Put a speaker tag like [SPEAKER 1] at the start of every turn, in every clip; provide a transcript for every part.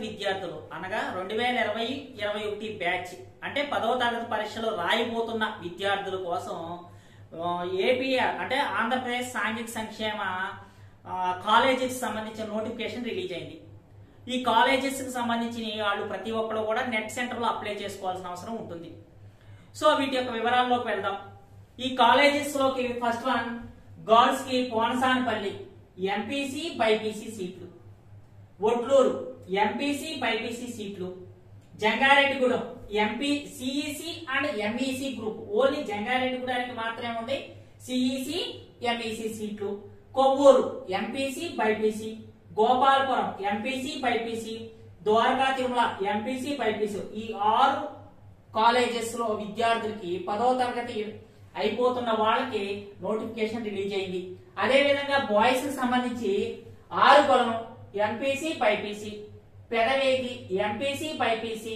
[SPEAKER 1] విద్యార్థులు అనగా రెండు వేల ఇరవై ఇరవై ఒకటి బ్యాచ్ అంటే పదవ తరగతి పరీక్షలు రాయబోతున్న విద్యార్థుల కోసం ఏపీఆర్ అంటే ఆంధ్రప్రదేశ్ సాంఘిక సంక్షేమ కాలేజెస్ సంబంధించిన నోటిఫికేషన్ రిలీజ్ అయింది ఈ కాలేజెస్ కి సంబంధించిన వాళ్ళు ప్రతి ఒక్కరు కూడా నెట్ సెంటర్ లో అప్లై చేసుకోవాల్సిన అవసరం ఉంటుంది సో వీటి యొక్క వివరాల్లోకి వెళ్దాం ఈ కాలేజెస్ లోకి ఫస్ట్ వన్ గర్ల్స్ కి పోనసానపల్లి ఎంపీసీ బైపీసీ సీట్లు ఒట్లూరు ఎంపీసీ బైపీసీ సీట్లు Jangareddygudem MP CEC and MEC group only జంగారెడ్డిగూడానికి మాత్రమే ఉంది సిఈసి ఎంఈసి సీట్లు Kovvuru MPC BiPC Gopalapuram MPC BiPC Dwaraka Tirumala MPC BiPC ఈ ఆరు కాలేజెస్ లో విద్యార్థులకి పదో తరగతి అయిపోతున్న వాళ్ళకి నోటిఫికేషన్ రిలీజ్ అయింది అదే విధంగా బాయ్స్ కి సంబంధించి ఆరు కొలను MPC BiPC Pedavegi MPC BiPC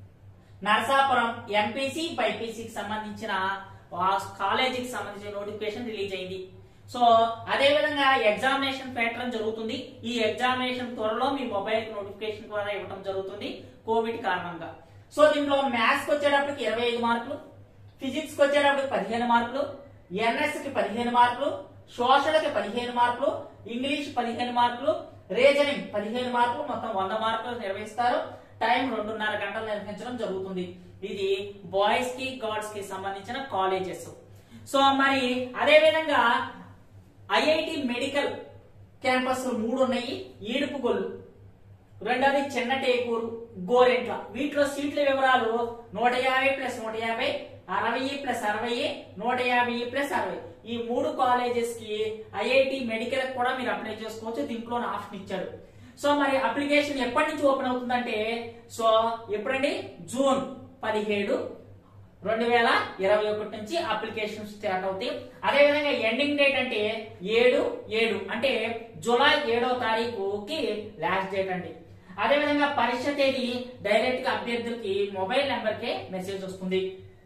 [SPEAKER 1] Narasapuram MPC బైపీసీకి సంబంధించిన ఆ కాలేజీకి సంబంధించిన నోటిఫికేషన్ రిలీజ్ అయింది సో అదే విధంగా ఎగ్జామినేషన్ ప్యాటర్న్ జరుగుతుంది ఈ ఎగ్జామినేషన్ త్వరలో మీ మొబైల్ నోటిఫికేషన్ ద్వారా ఇవ్వడం జరుగుతుంది కోవిడ్ కారణంగా సో దీంట్లో మ్యాథ్స్ కి వచ్చేటప్పటికి ఇరవై ఐదు మార్కులు ఫిజిక్స్ కి వచ్చేటప్పటికి పదిహేను మార్కులు ఎన్ఎస్ కి పదిహేను మార్కులు సోషల్ కి పదిహేను మార్కులు ఇంగ్లీష్ పదిహేను మార్కులు రీజనింగ్ పదిహేను మార్కులు మొత్తం వంద మార్కులు నిర్వహిస్తారు టైం రెండున్నర గంటలు నిర్వహించడం జరుగుతుంది ఇది బాయ్స్ కి గర్ల్స్ కి సంబంధించిన కాలేజెస్ సో మరి అదే విధంగా ఐఐటి మెడికల్ క్యాంపస్ మూడు ఉన్నాయి ఈడుపుగొల్లు రెండోది చిన్నటేకూరు గోరెంట్ల వీటిలో సీట్ల వివరాలు నూట యాభై ప్లస్ నూట యాభై అరవై ప్లస్ అరవై నూట యాభై ప్లస్ అరవై ఈ మూడు కాలేజెస్ కి ఐఐటి మెడికల్ కూడా మీరు అప్లై చేసుకోవచ్చు దీంట్లో ఆప్షన్ ఇచ్చాడు సో మరి అప్లికేషన్ ఎప్పటి నుంచి ఓపెన్ అవుతుందంటే సో ఎప్పుడండి జూన్ పదిహేడు రెండు వేల ఇరవై ఒకటి నుంచి అప్లికేషన్ స్టార్ట్ అవుతాయి అదే విధంగా ఎండింగ్ డేట్ అంటే ఏడు ఏడు అంటే జూలై ఏడో తారీఖుకి లాస్ట్ డేట్ అండి అదే విధంగా పరీక్ష తేదీ డైరెక్ట్ గా అభ్యర్థులకి మొబైల్ నెంబర్ కే మెసేజ్ వస్తుంది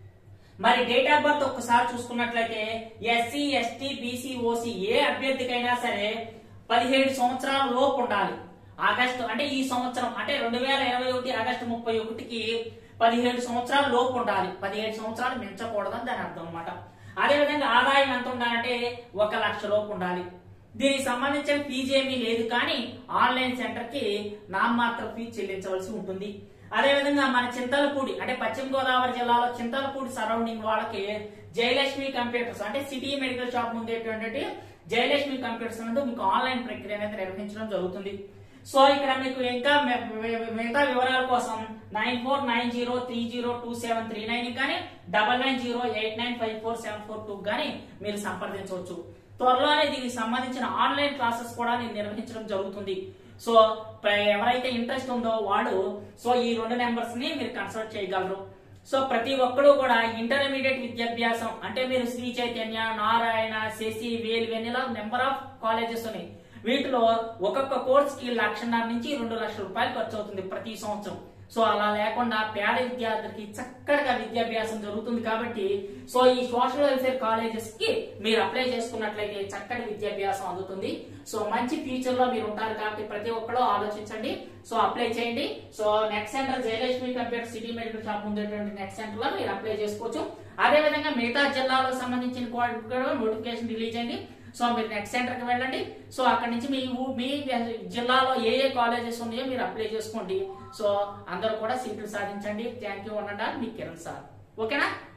[SPEAKER 1] మరి డేట్ ఆఫ్ బర్త్ ఒక్కసారి చూసుకున్నట్లయితే ఎస్సీ ఎస్టీ బీసీ ఓసీ ఏ అభ్యర్థికైనా సరే పదిహేడు సంవత్సరాల లోపు ఉండాలి ఆగస్టు అంటే ఈ సంవత్సరం అంటే రెండు వేల ఇరవై ఒకటి ఆగస్టు ముప్పై ఒకటికి పదిహేడు సంవత్సరాల లోపు ఉండాలి పదిహేడు సంవత్సరాలు మించకూడదని దాని అర్థం అనమాట అదే విధంగా ఆదాయం ఎంత ఉండాలంటే ఒక లక్ష లోపు ఉండాలి దీనికి సంబంధించిన ఫీజు ఏమీ లేదు కానీ ఆన్లైన్ సెంటర్ కి నామమాత్ర ఫీజు చెల్లించవలసి ఉంటుంది అదే విధంగా మన చింతలపూడి అంటే పశ్చిమ గోదావరి జిల్లాలో చింతలపూడి సరౌండింగ్ వాళ్ళకి జయలక్ష్మి కంప్యూటర్స్ అంటే సిటీ మెడికల్ షాప్ ఉండేటువంటి జయలక్ష్మి కంప్యూటర్స్ నందు మీకు ఆన్లైన్ ప్రక్రియ అనేది నిర్వహించడం జరుగుతుంది సో ఇక్కడ మీకు ఇంకా మె- మె- మిగతా వివరాల కోసం nine four nine zero three zero two seven three nine కానీ double nine zero eight nine five four seven four two కానీ మీరు సంప్రదించవచ్చు త్వరలోనే దీనికి సంబంధించిన ఆన్లైన్ క్లాసెస్ కూడా నేను నిర్వహించడం జరుగుతుంది సో ప- ఎవరైతే ఇంట్రెస్ట్ ఉందో వాళ్ళు సో ఈ రెండు నెంబర్స్ ని మీరు కన్సల్ట్ చేయగలరు సో ప్రతి ఒక్కరు కూడా ఇంటర్మీడియట్ విద్యాభ్యాసం అంటే మీరు శ్రీ చైతన్య నారాయణ శశి వేలు వెన్నెల నెంబర్ ఆఫ్ కాలేజెస్ ఉన్నాయి వీటిలో ఒక్కొక్క కోర్స్ కి లక్షన్నర నుంచి రెండు లక్షల రూపాయలు ఖర్చు అవుతుంది ప్రతి సంవత్సరం సో అలా లేకుండా పేద విద్యార్థులకి చక్కగా విద్యాభ్యాసం జరుగుతుంది కాబట్టి సో ఈ సోషల్ వెల్ఫేర్ కాలేజెస్ కి మీరు అప్లై చేసుకున్నట్లయితే చక్కటి విద్యాభ్యాసం అందుతుంది సో మంచి ఫ్యూచర్ లో మీరు ఉంటారు కాబట్టి ప్రతి ఒక్కరు ఆలోచించండి సో అప్లై చేయండి so next centre Jayalakshmi computer city medical shop ఉండేటువంటి నెక్స్ట్ సెంటర్ లో మీరు అప్లై చేసుకోవచ్చు అదే విధంగా మిగతా జిల్లాలకు సంబంధించిన కూడా నోటిఫికేషన్ రిలీజ్ అయింది సో మీరు నెక్స్ట్ సెంటర్ కి వెళ్ళండి సో అక్కడ నుంచి మీ ఊ- మీ జిల్లాలో ఏ ఏ కాలేజెస్ ఉన్నాయో మీరు అప్లై చేసుకోండి సో అందరూ కూడా సీట్లు సాధించండి థ్యాంక్ యూ అనండి మీ కిరణ్ సార్ ఓకేనా